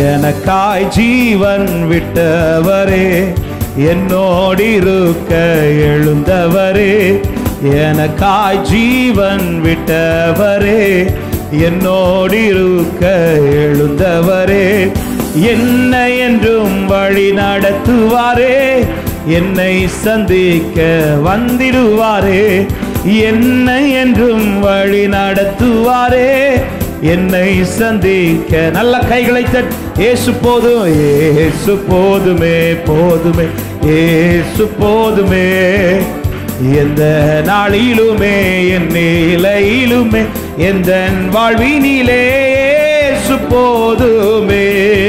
எனக்காய் ஜீவன் விட்டவரே என்னோடு இருக்க எழுந்தவரே எனக்காய் ஜீவன் விட்டவரே என்னோடு இருக்க எழுந்தவரே என்னை என்றும் வழி நடத்துவாரே என்னை சந்திக்க வந்திடுவாரே என்னை என்றும் வழி நடத்துவாரே என்னை சந்திக்க நல்ல கைகளை தட் ஏசு போதும் ஏசு போதுமே போதுமே ஏசு போதுமே எந்த நாளிலுமே என் நிலையிலுமே எந்த வாழ்வினிலே இயேசு போதுமே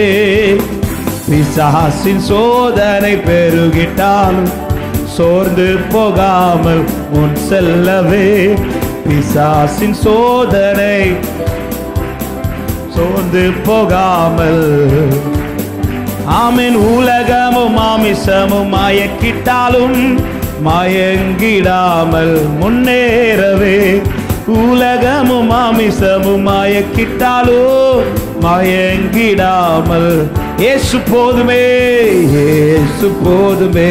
பிசாசின் சோதனை பெருகிட்டாலும் சோர்ந்து போகாமல் முன் செல்லவே பிசாசின் சோதனை சோர்ந்து போகாமல் ஆமென் உலகமும் மாமிசமும் மயக்கிட்டாலும் மயங்கிடாமல் முன்னேறவே உலகமும் மாமிசமும் மயக்கிட்டாலும் மயங்கிடாமல் இயேசு போதுமே இயேசு போதுமே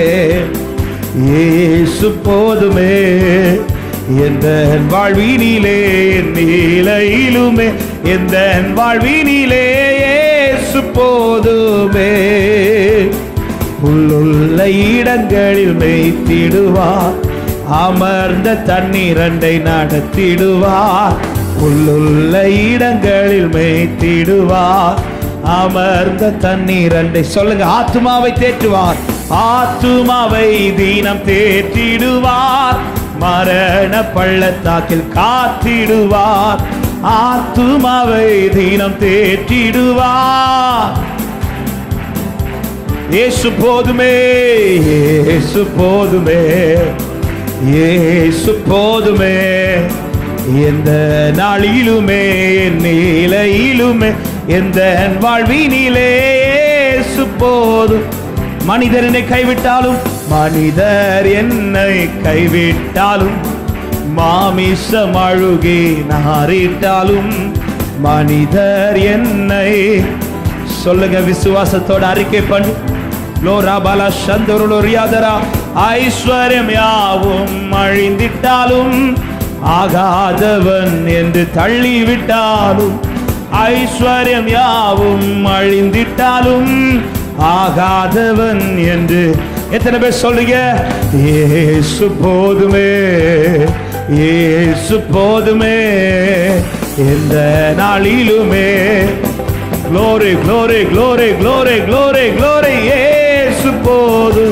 இயேசு போதுமே எந்த வாழ்வினிலே நீலையிலுமே எந்த வாழ்வினிலே இயேசு போதுமே உள்ளுள்ள இடங்களில் மேய்த்திடுவார் அமர்ந்த தண்ணீரண்டை நடத்திடுவார் உள்ளுள்ள இடங்களில் மேய்த்திடுவார் அமர்ந்த தண்ணீரண்டை சொல்லுங்க ஆத்துமாவை தேற்றுவார் ஆத்துமாவை தீனம் தேற்றிடுவார் மரண பள்ளத்தாக்கில் காத்திடுவார் ஆத்துமாவை தீனம் தேற்றிடுவார் இயேசு போதுமே இயேசு போதுமே இயேசு போதுமே எந்த நாளிலுமே என் நிலையிலுமே எந்த வாழ்வினிலே இயேசு போதும் மனிதர் என்னை கைவிட்டாலும் மனிதர் என்னை கைவிட்டாலும் மாமிசம் அழுகி நாரிட்டாலும் மனிதர் என்னை சொல்லுங்க விசுவாசத்தோட அறிக்கை பண்ணு லோரா பாலா சந்தருளோரியாதரா ஐஸ்வர்யம் யாவும் அழிந்திட்டாலும் ஆகாதவன் என்று தள்ளிவிட்டாலும் ஐஸ்வர்யம் யாவும் அழிந்திட்டாலும் ஆகாதவன் என்று எத்தனை பேர் சொல்லுங்க ஏசு போதுமே ஏசு போதுமே எந்த நாளிலுமே glory glory glory glory glory glory இயேசு போது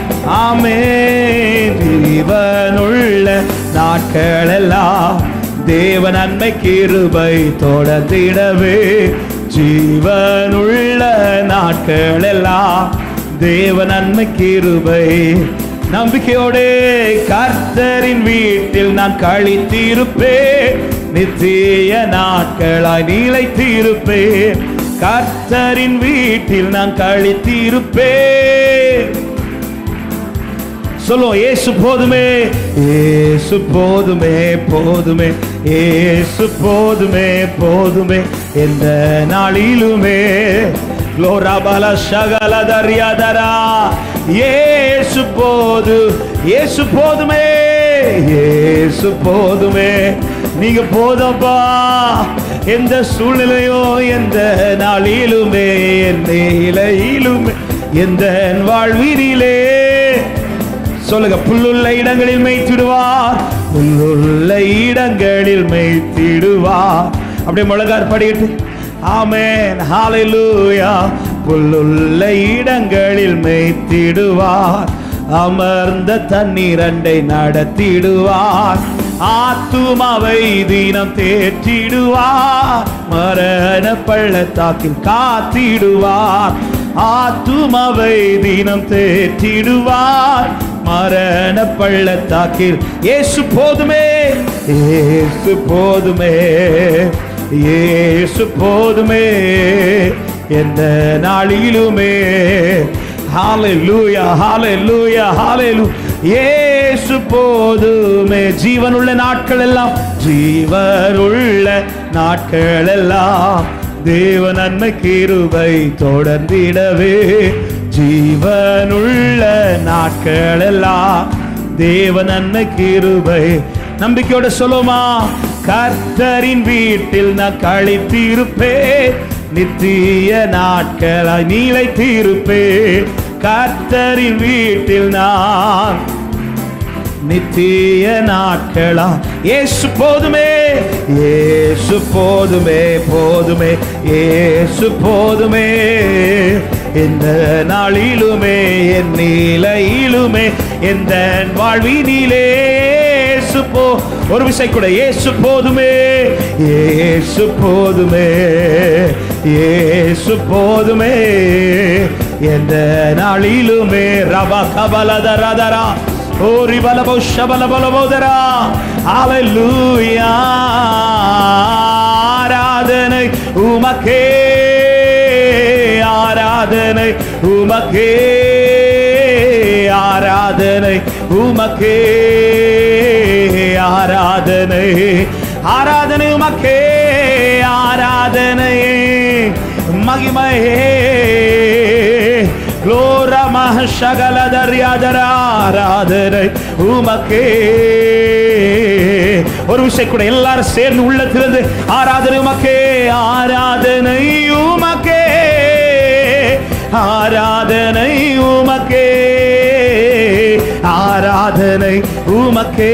ஆமென் ஜீவனுள்ள நாட்களெல்லாம் தேவ நன்மை கிருபை தொடர்ந்திடவே ஜீவனுள்ள நாட்களெல்லாம் தேவ நன்மை கிருபை நம்பிக்கையோடு கர்த்தரின் வீட்டில் நான் கழித்திருப்பேன் நித்திய நாட்களாய் நீளைத்திருப்பேன் கர்த்தரின் வீட்டில் நான் கழித்திருப்பேன் சொல்லுவோம் ஏசு போதுமே ஏசு போதுமே போதுமே ஏசு போதுமே போதுமே எந்த நாளிலுமே லோராபல சகல தரியாதரா ஏசு போது ஏசு போதுமே ஏசு போதுமே நீங்க போதப்பா எந்த சூழ்நிலையோ எந்த நாளிலுமே எந்த இலையிலுமே எந்த வாழ்வினிலே சொல்லுங்க புல்லுள்ள இடங்களில் மேய்த்திடுவார் புல்லுள்ள இடங்களில் மேய்த்திடுவார் அப்படியே முழங்கார் படிக்கிட்டு ஆமென் ஹalleluya புல்லுள்ள இடங்களில் மேய்த்திடுவார் அமர்ந்த தண்ணீரண்டை நடத்திடுவார் ஆத்துமாவை தீனம் தேற்றிடுவார் மரண பள்ளத்தாக்கில் காத்திடுவார் ஆத்துமாவை தீனம் தேற்றிடுவார் மரண பள்ளத்தாக்கில் இயேசு போதுமே இயேசு போதுமே இயேசு போதுமே எந்த நாளிலுமே ஹalleluya ஹalleluya ஹalleluya இயேசு போதுமே ஜீவனுள்ள நாட்கள் எல்லாம் ஜீவனுள்ள நாட்கள் எல்லாம் தேவ நன்மை கிருபை தொடர்ந்திடவே ஜீவனுள்ள நாட்கள் எல்லாம் தேவ நன்மை கிருபை நம்பிக்கையோட சொல்லுமா கர்த்தரின் வீட்டில் நான் கழித்திருப்பேன் நித்திய நாட்களாய் நீளைத்திருப்பேன் கர்த்தரின் வீட்டில் நான் நித்திய நாட்களா இயேசு போதுமே இயேசு போதுமே போதுமே இயேசு போதுமே எந்த நாளிலுமே என் நிலையிலுமே எந்த வாழ்வினிலே இயேசு போ ஒரு விசை கூட இயேசு போதுமே இயேசு போதுமே இயேசு போதுமே எந்த நாளிலுமே ரப கபலதரதரா ஓரி பலபோ ஷபல பலபோதரா ஹalleluya ஆராதனை உமக்கே ஆராதனை உமக்கே ஆராதனை உமக்கே ஆராதனை ஆராதனை உமக்கே ஆராதனை மகிமையே Glora mahashagala daryadara ஆராதனை உமக்கே ஒரு விஷயம் கூட எல்லாரும் சேர்ந்து உள்ளத்திலிருந்து ஆராதனை உமக்கே ஆராதனை உமக்கே ஆராதனை உமக்கே ஆராதனை உமக்கே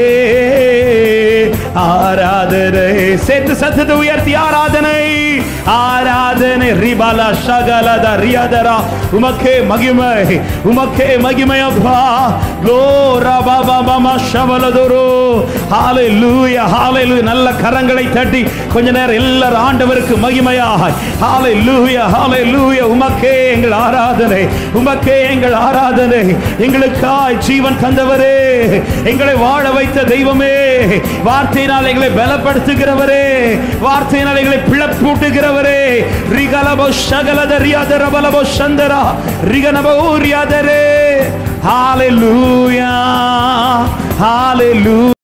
ஆராதனை சேர்த்து சத்தத்தை உயர்த்தி ஆராதனை ஆராதனை ரிபல சகலத ரியதரா உமக்கே மகிமை உமக்கே மகிமை அப்பா glory பாபா மாமா ஷவலதுரு ஹalleluya ஹalleluya நல்ல கரங்களை தட்டி கொஞ்ச நேரம் எல்லாரும் ஆண்டவருக்கு மகிமையாக ஹalleluya ஹalleluya உமக்கே எங்கள் ஆராதனை உமக்கே எங்கள் ஆராதனை எங்களுக்காய் ஜீவன் தந்தவரே எங்களை வாழ வைத்த தெய்வமே வார்த்தையினால் எங்களை பலப்படுத்துகிறவரே வார்த்தையினால் எங்களை பிளப்பூட்டுகிறவரே ரிகலபோ சகலத ரியாதர பலபோ சந்தரா ரிகனபோ ரியாதரே ஹalleluya ஹalleluya